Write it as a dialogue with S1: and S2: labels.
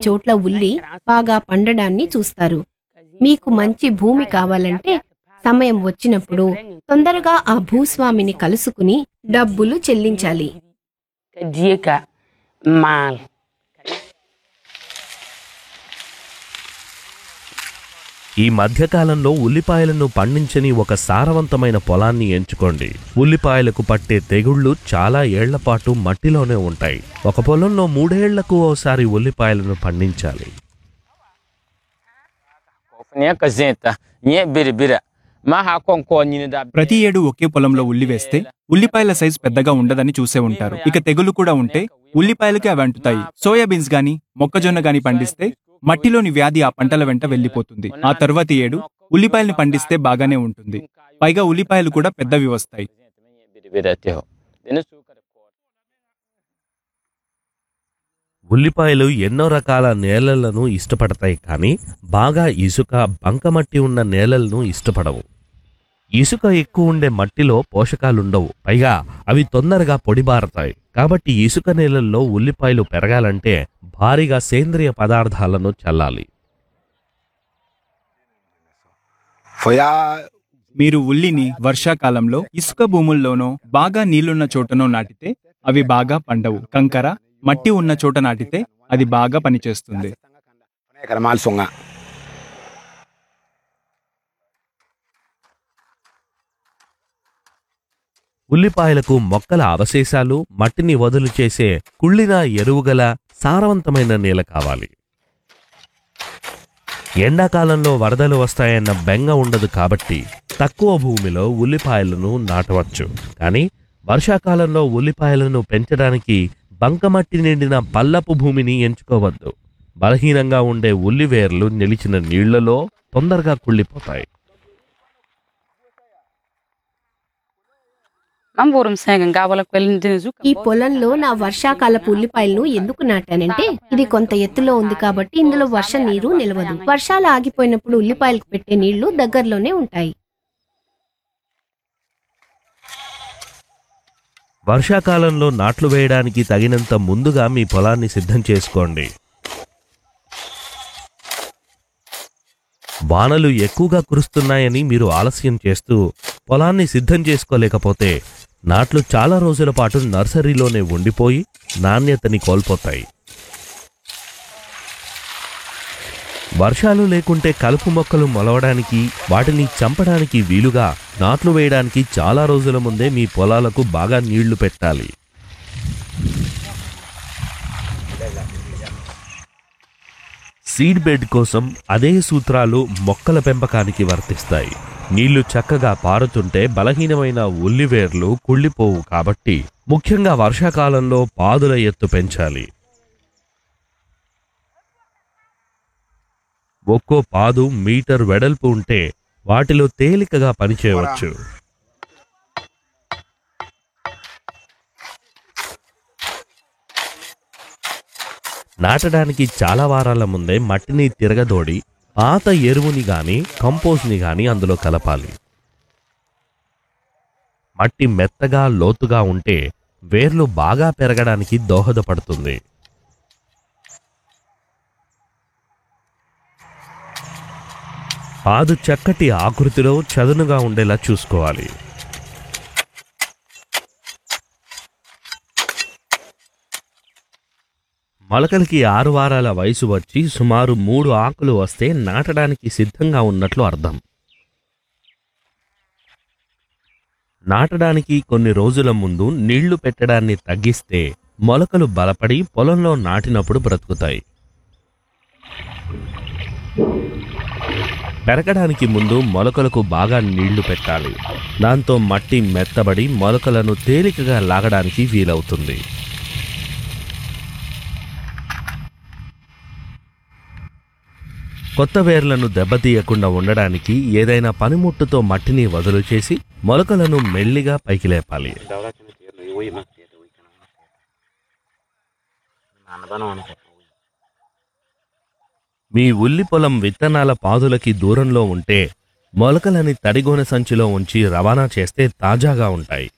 S1: చోట్ల ఉల్లి బాగా పండడాన్ని చూస్తారు మీకు మంచి భూమి కావాలంటే సమయం వచ్చినప్పుడు తొందరగా ఆ భూస్వామిని కలుసుకుని డబ్బులు చెల్లించాలి
S2: ka die ka maal
S3: ఈ మధ్యకాలంలో ఉల్లిపాయలను పండించని ఒక సారవంతమైన పొలాన్ని ఎంచుకోండి ఉల్లిపాయలకు పట్టే తెగుళ్ళు చాలా ఏళ్లపాటు మట్టిలోనే ఉంటాయి ఒక పొలంలో మూడేళ్లకు ఓసారి ఉల్లిపాయలను పండించాలి
S2: ne ka zeta nye biri bira ma ha kon ko nyini da
S4: ప్రతి ఏడు ఒకే పొలంలో ఉల్లి వేస్తే ఉల్లిపాయల సైజు పెద్దగా ఉండదని చూసే ఉంటారు ఇక తెగులు కూడా ఉంటే ఉల్లిపాయలకి అవి అంటుతాయి సోయాబీన్స్ గాని మొక్కజొన్న గాని పండిస్తే మట్టిలోని వ్యాధి ఆ పంటల వెంట వెళ్లిపోతుంది ఆ తరువాతి ఏడు ఉల్లిపాయల్ని పండిస్తే బాగానే ఉంటుంది పైగా ఉల్లిపాయలు కూడా పెద్దవి వస్తాయి
S2: biri bira te ho dene su ka ko
S3: ఉల్లిపాయలు ఎన్నో రకాల నేలలను ఇష్టపడతాయి కానీ బాగా ఇసుక బంకమట్టి ఉన్న నేలలను ఇష్టపడవు ఇసుక ఎక్కువ ఉండే మట్టిలో పోషకాలుండవు పైగా అవి తొందరగా పొడిబారతాయి కాబట్టి ఇసుక నేలల్లో ఉల్లిపాయలు పెరగాలంటే భారీగా సేంద్రియ పదార్థాలను చల్లాలి
S5: Foi a.
S4: మీరు ఉల్లిని వర్షాకాలంలో ఇసుక భూముల్లోనో బాగా నీళ్లున్న చోటనో నాటితే అవి బాగా పండవు కంకర మట్టి ఉన్న చోట నాటితే అది బాగా పనిచేస్తుంది
S5: Kana mal songa.
S3: ఉల్లిపాయలకు మొక్కల అవశేషాలు మట్టిని వదులు చేసే కుళ్ళిన ఎరువుగల సారవంతమైన నేల కావాలి ఎండాకాలంలో వరదలు వస్తాయన్న బెంగ ఉండదు కాబట్టి తక్కువ భూమిలో ఉల్లిపాయలను నాటవచ్చు కానీ వర్షాకాలంలో ఉల్లిపాయలను పెంచడానికి బంకమట్టి నిండిన పల్లపు భూమిని ఎంచుకోవద్దు బలహీనంగా ఉండే ఉల్లివేర్లు నిలిచిన నీళ్లలో తొందరగా కుళ్ళిపోతాయి
S6: Man vore sägen gabala kwelin dine zuka.
S1: ఈ పొలంలో నా వర్షాకాలపు ఉల్లిపాయలను ఎందుకు నాటానంటే ఇది కొంత ఎత్తులో ఉంది కాబట్టి ఇందులో వర్ష నీరు నిలవదు వర్షాలు ఆగిపోయినప్పుడు ఉల్లిపాయలకు పెట్టే నీళ్లు దగ్గరలోనే ఉంటాయి
S3: వర్షాకాలంలో నాట్లు వేయడానికి తగినంత ముందుగా మీ పొలాన్ని సిద్ధం చేసుకోండి వానలు ఎక్కువగా కురుస్తున్నాయని మీరు ఆలస్యం చేస్తూ పొలాన్ని సిద్ధం చేసుకోలేకపోతే నాట్లు చాలా రోజుల పాటు నర్సరీలోనే ఉండిపోయి నాణ్యతని కోల్పోతాయి వర్షాలు లేకుంటే కలుపు మొక్కలు మొలవడానికి వాటిని చంపడానికి వీలుగా నాట్లు వేయడానికి చాలా రోజుల ముందే మీ పొలాలకు బాగా నీళ్లు పెట్టాలి సీడ్ బెడ్ కోసం అదే సూత్రాలు మొక్కల పెంపకానికి వర్తిస్తాయి నీళ్లు చక్కగా పారుతుంటే బలహీనమైన ఉల్లివేర్లు కుళ్ళిపోవు కాబట్టి ముఖ్యంగా వర్షాకాలంలో పాదుల ఎత్తు పెంచాలి ఒక్కో పాదు మీటర్ వెడల్పు ఉంటే వాటిలో తేలికగా పనిచేయవచ్చు నాటడానికి చాలా వారాల ముందే మట్టిని తిరగదోడి పాత ఎరువుని గాని కంపోస్ట్ని గాని అందులో కలపాలి మట్టి మెత్తగా లోతుగా ఉంటే వేర్లు బాగా పెరగడానికి దోహదపడుతుంది పాదు చక్కటి ఆకృతిలో చదునుగా ఉండేలా చూసుకోవాలి మొలకలకి ఆరు వారాల వయసు వచ్చి సుమారు మూడు ఆకులు వస్తే నాటడానికి సిద్ధంగా ఉన్నట్లు అర్థం నాటడానికి కొన్ని రోజుల ముందు నీళ్లు పెట్టడాన్ని తగ్గిస్తే మొలకలు బలపడి పొలంలో నాటినప్పుడు బ్రతుకుతాయి పెరగడానికి ముందు మొలకలకు బాగా నీళ్లు పెట్టాలి దాంతో మట్టి మెత్తబడి మొలకలను తేలికగా లాగడానికి వీలవుతుంది కొత్త వేర్లను దెబ్బతీయకుండా ఉండడానికి ఏదైనా పనిముట్టుతో మట్టిని వదులు చేసి మొలకలను మెల్లిగా పైకి లేపాలి మీ ఉల్లి పొలం విత్తనాల పాదులకి దూరంలో ఉంటే మొలకలని తడిగోనె సంచిలో ఉంచి రవాణా చేస్తే తాజాగా ఉంటాయి